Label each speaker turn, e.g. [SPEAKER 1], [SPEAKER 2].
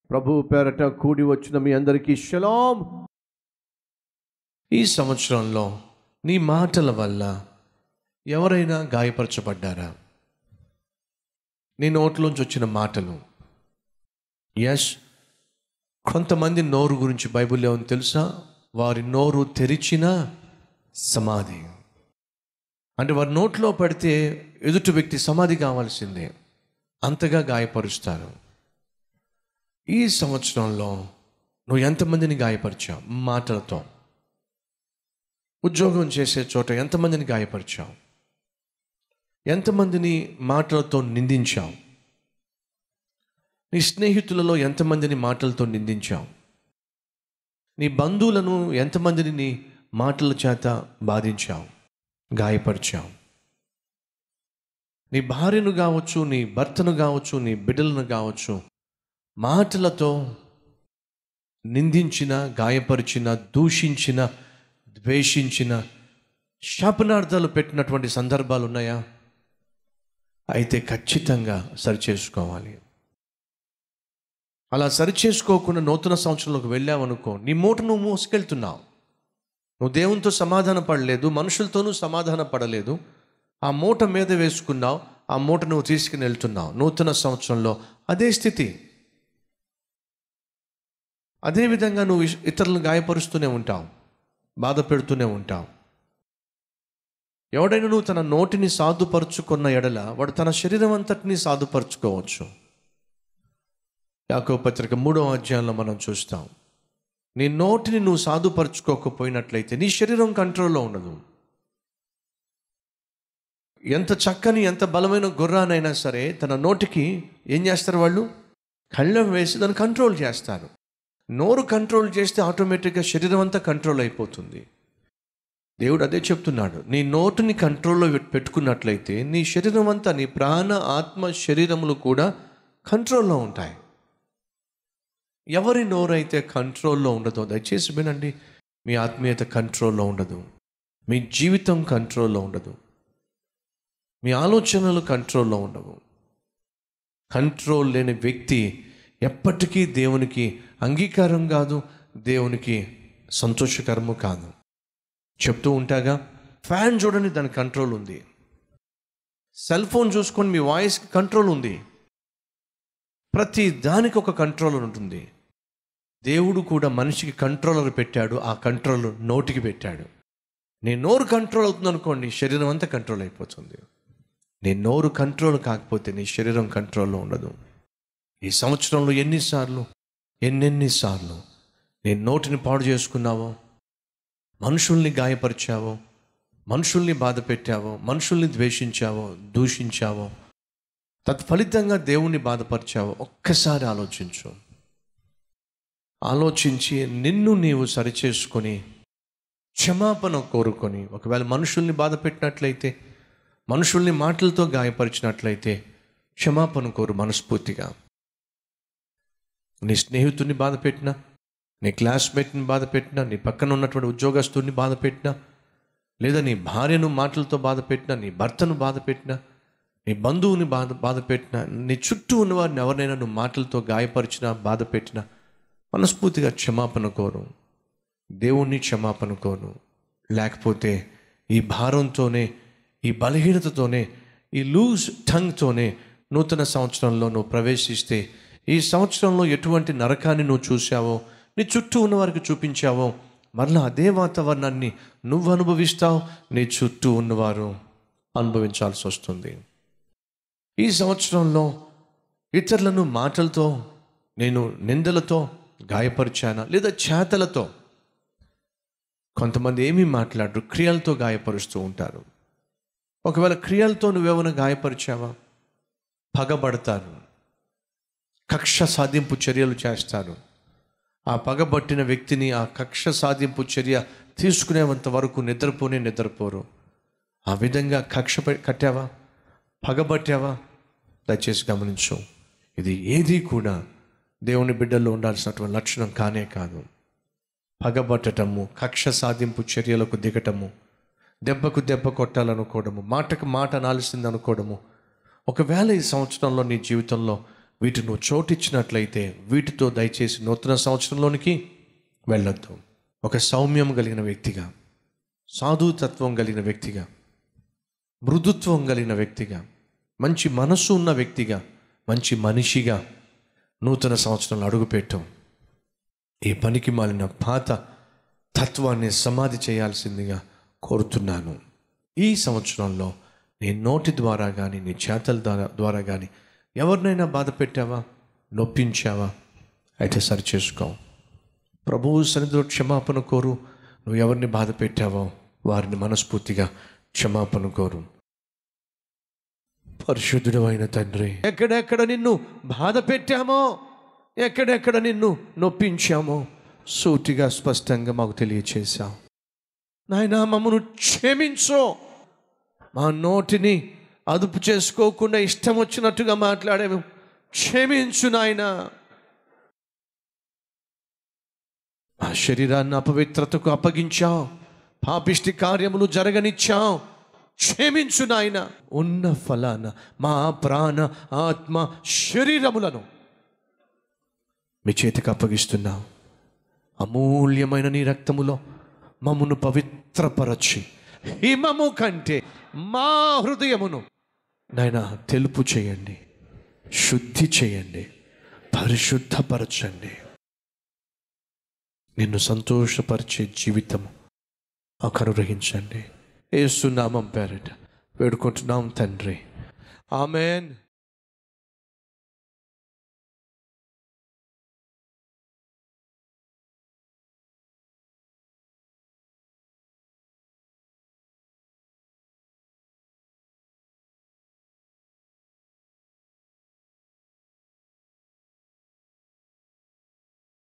[SPEAKER 1] ప్రభు పేరట కూడి వచ్చిన మీ అందరికీ షలాం
[SPEAKER 2] ఈ సంవత్సరంలో నీ మాటల వల్ల ఎవరైనా గాయపరచబడ్డారా నీ నోట్లోంచి వచ్చిన మాటలు ఎస్ కొంతమంది నోరు గురించి బైబిల్లో ఏమని తెలుసా వారి నోరు తెరిచిన సమాధి అంటే వారి నోట్లో పడితే ఎదుటి వ్యక్తి సమాధి కావాల్సిందే అంతగా గాయపరుస్తారు ఈ సంవత్సరంలో నువ్వు ఎంతమందిని గాయపరిచావు మాటలతో ఉద్యోగం చేసే చోట ఎంతమందిని గాయపరిచావు ఎంతమందిని మాటలతో నిందించావు నీ స్నేహితులలో ఎంతమందిని మాటలతో నిందించావు నీ బంధువులను ఎంతమందిని నీ మాటల చేత బాధించావు గాయపరిచావు నీ భార్యను కావచ్చు నీ భర్తను కావచ్చు నీ బిడ్డలను కావచ్చు మాటలతో నిందించిన గాయపరిచిన దూషించిన ద్వేషించిన శాపనార్థాలు పెట్టినటువంటి సందర్భాలు ఉన్నాయా అయితే ఖచ్చితంగా సరిచేసుకోవాలి అలా సరిచేసుకోకుండా నూతన సంవత్సరంలోకి వెళ్ళావనుకో నీ మూట నువ్వు మోసుకెళ్తున్నావు నువ్వు దేవునితో సమాధాన పడలేదు మనుషులతోనూ సమాధాన పడలేదు ఆ మూట మీద వేసుకున్నావు ఆ మూట నువ్వు తీసుకుని వెళ్తున్నావు నూతన సంవత్సరంలో అదే స్థితి అదేవిధంగా నువ్వు ఇష్- ఇతరులను గాయపరుస్తూనే ఉంటావు బాధ పెడుతూనే ఉంటావు ఎవడైనా నువ్వు తన నోటిని సాధుపరుచుకున్న ఎడల వాడు తన శరీరం అంతటిని సాధుపరుచుకోవచ్చు యాకో పత్రిక మూడో అధ్యాయంలో మనం చూస్తాం నీ నోటిని నువ్వు సాధుపరుచుకోకపోయినట్లయితే నీ శరీరం కంట్రోల్లో ఉండదు ఎంత చక్కని ఎంత బలమైన గుర్రానైనా సరే తన నోటికి ఏం చేస్తారు వాళ్ళు కళ్ళం వేసి దాన్ని కంట్రోల్ చేస్తారు నోరు కంట్రోల్ చేస్తే ఆటోమేటిక్గా శరీరం అంతా కంట్రోల్ అయిపోతుంది దేవుడు అదే చెప్తున్నాడు నీ నోటిని కంట్రోల్లో పెట్- పెట్టుకున్నట్లయితే నీ శరీరం అంతా నీ ప్రాణ ఆత్మ శరీరములు కూడా కంట్రోల్లో ఉంటాయి ఎవరి నోరైతే కంట్రోల్లో ఉండదో దయచేసి వినండి మీ ఆత్మీయత కంట్రోల్లో ఉండదు మీ జీవితం కంట్రోల్లో ఉండదు మీ ఆలోచనలు కంట్రోల్లో ఉండవు కంట్రోల్ లేని వ్యక్తి ఎప్పటికీ దేవునికి అంగీకారం కాదు దేవునికి సంతోషకరము కాదు చెప్తూ ఉంటాగా ఫ్యాన్ చూడండి దాని కంట్రోల్ ఉంది సెల్ ఫోన్ చూసుకొని మీ వాయిస్కి కంట్రోల్ ఉంది ప్రతి దానికి ఒక కంట్రోలర్ ఉంటుంది దేవుడు కూడా మనిషికి కంట్రోలర్ పెట్టాడు ఆ కంట్రోల్ నోటికి పెట్టాడు నీ నోరు కంట్రోల్ అవుతుంది అనుకోండి శరీరం అంతా కంట్రోల్ అయిపోతుంది నీ నోరు కంట్రోల్ కాకపోతే నీ శరీరం కంట్రోల్లో ఉండదు ఈ సంవత్సరంలో ఎన్నిసార్లు ఎన్నెన్నిసార్లు నీ నోటిని పాడు చేసుకున్నావో మనుషుల్ని గాయపరిచావో మనుషుల్ని బాధ పెట్టావో మనుషుల్ని ద్వేషించావో దూషించావో తత్ఫలితంగా దేవుణ్ణి బాధపరిచావో ఒక్కసారి ఆలోచించు ఆలోచించి నిన్ను నీవు సరిచేసుకొని క్షమాపణ కోరుకొని ఒకవేళ మనుషుల్ని బాధ పెట్టినట్లయితే మనుషుల్ని మాటలతో గాయపరిచినట్లయితే క్షమాపణ కోరు మనస్ఫూర్తిగా నీ స్నేహితుడిని బాధ పెట్టినా నీ క్లాస్మేట్ని బాధ పెట్టినా నీ పక్కన ఉన్నటువంటి ఉద్యోగస్తుడిని బాధ పెట్టినా లేదా నీ భార్యను మాటలతో బాధ పెట్టినా నీ భర్తను బాధ పెట్టినా నీ బంధువుని బాధ బాధ పెట్టినా నీ చుట్టూ ఉన్న వారిని ఎవరినైనా నువ్వు మాటలతో గాయపరిచినా బాధ పెట్టినా మనస్ఫూర్తిగా క్షమాపణ కోరు దేవుణ్ణి క్షమాపణ కోరు లేకపోతే ఈ భారంతోనే ఈ బలహీనతతోనే ఈ లూజ్ టంగ్తోనే నూతన సంవత్సరంలో నువ్వు ప్రవేశిస్తే ఈ సంవత్సరంలో ఎటువంటి నరకాన్ని నువ్వు చూసావో నీ చుట్టూ ఉన్న వారికి చూపించావో మరలా అదే వాతావరణాన్ని నువ్వు అనుభవిస్తావు నీ చుట్టూ ఉన్నవారు అనుభవించాల్సి వస్తుంది ఈ సంవత్సరంలో ఇతరులను మాటలతో నేను నిందలతో గాయపరిచానా లేదా చేతలతో కొంతమంది ఏమీ మాట్లాడరు క్రియలతో గాయపరుస్తూ ఉంటారు ఒకవేళ క్రియలతో నువ్వేమైనా గాయపరిచావా పగబడతారు కక్ష సాధింపు చర్యలు చేస్తారు ఆ పగబట్టిన వ్యక్తిని ఆ కక్ష సాధింపు చర్య తీసుకునేంత వరకు నిద్రపోనే నిద్రపోరు ఆ విధంగా కక్ష పె- కట్టావా పగబట్టావా దయచేసి గమనించు ఇది ఏది కూడా దేవుని బిడ్డల్లో ఉండాల్సినటువంటి లక్షణం కానే కాదు పగబట్టటము కక్ష సాధింపు చర్యలకు దిగటము దెబ్బకు దెబ్బ కొట్టాలనుకోవడము మాటకు మాట అనాల్సింది అనుకోవడము ఒకవేళ ఈ సంవత్సరంలో నీ జీవితంలో వీటిని నువ్వు చోటిచ్చినట్లయితే వీటితో దయచేసి నూతన సంవత్సరంలోనికి వెళ్ళొద్దు ఒక సౌమ్యం కలిగిన వ్యక్తిగా సాధుతత్వం కలిగిన వ్యక్తిగా మృదుత్వం కలిగిన వ్యక్తిగా మంచి మనసు ఉన్న వ్యక్తిగా మంచి మనిషిగా నూతన సంవత్సరంలో అడుగుపెట్టాం ఈ పనికి మాలిన పాత తత్వాన్ని సమాధి చేయాల్సిందిగా కోరుతున్నాను ఈ సంవత్సరంలో నీ నోటి ద్వారా కానీ నీ చేతల ద్వారా ద్వారా కానీ ఎవరినైనా బాధ పెట్టావా నొప్పించావా అయితే సరి చేసుకో ప్రభువు సన్నిధిలో క్షమాపణ కోరు నువ్వు ఎవరిని బాధ పెట్టావో వారిని మనస్ఫూర్తిగా క్షమాపణ కోరు పరిశుద్ధుడు అయిన తండ్రి ఎక్కడెక్కడ నిన్ను బాధ పెట్టామో ఎక్కడెక్కడ నిన్ను నొప్పించామో సూటిగా స్పష్టంగా మాకు తెలియచేశావు నాయన మమ్మను క్షమించు మా నోటిని అదుపు చేసుకోకుండా ఇష్టం వచ్చినట్టుగా మాట్లాడాము క్షమించు నాయనా ఆ శరీరాన్ని అపవిత్రతకు అప్పగించావు పాపిష్టి కార్యములు జరగనిచ్చావు క్షమించు నాయన ఉన్న ఫలాన మా ప్రాణ ఆత్మ శరీరములను మీ చేతికి అప్పగిస్తున్నావు అమూల్యమైన నీ రక్తములో మమ్మను పవిత్రపరచి హిమము కంటే మా హృదయమును నాయన తెలుపు చేయండి శుద్ధి చేయండి పరిశుద్ధపరచండి నిన్ను సంతోషపరిచే జీవితం మాకు అనుగ్రహించండి ఏసునామం పేరట వేడుకుంటున్నాం తండ్రి ఆమెన్